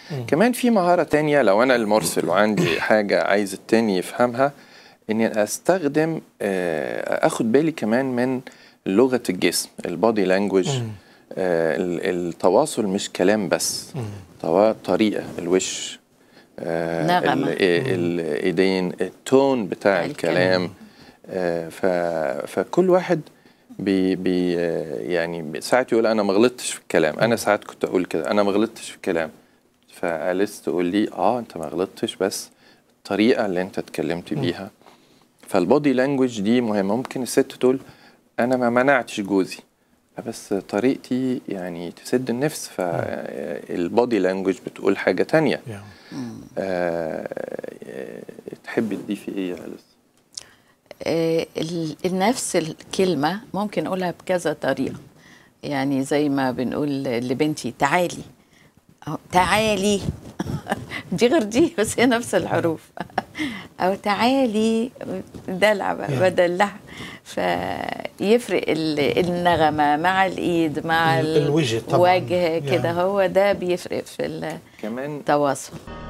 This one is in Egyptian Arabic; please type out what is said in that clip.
كمان في مهاره تانية لو انا المرسل وعندي حاجه عايز التاني يفهمها اني استخدم آه، اخد بالي كمان من لغه الجسم البادي لانجوج التواصل مش كلام بس توا- طريقه الوش آه، نغمة. ال- الايدين التون بتاع الكلام. الكلام آه، ف- فكل واحد بي بي آه، يعني بي- ساعات يقول انا ما غلطتش في الكلام انا ساعات كنت اقول كده انا ما غلطتش في الكلام فاليس تقول لي اه انت ما غلطتش بس الطريقه اللي انت اتكلمت بيها فالبودي لانجوج دي مهمه ممكن الست تقول انا ما منعتش جوزي بس طريقتي يعني تسد النفس فالبودي لانجوج بتقول حاجه تانية Yeah. آه، آه، تحبي تضيفي ايه يا أليس؟ آه، ال- نفس الكلمة ممكن أقولها بكذا طريقة يعني زي ما بنقول لبنتي تعالي أو تعالي دي غير دي بس هي نفس الحروف أو تعالي دلع بقى، Yeah. بدلعها فيفرق ال- النغمة مع الإيد مع ال- الوجه طبعاً. الوجه كده Yeah. هو ده بيفرق في كمان التواصل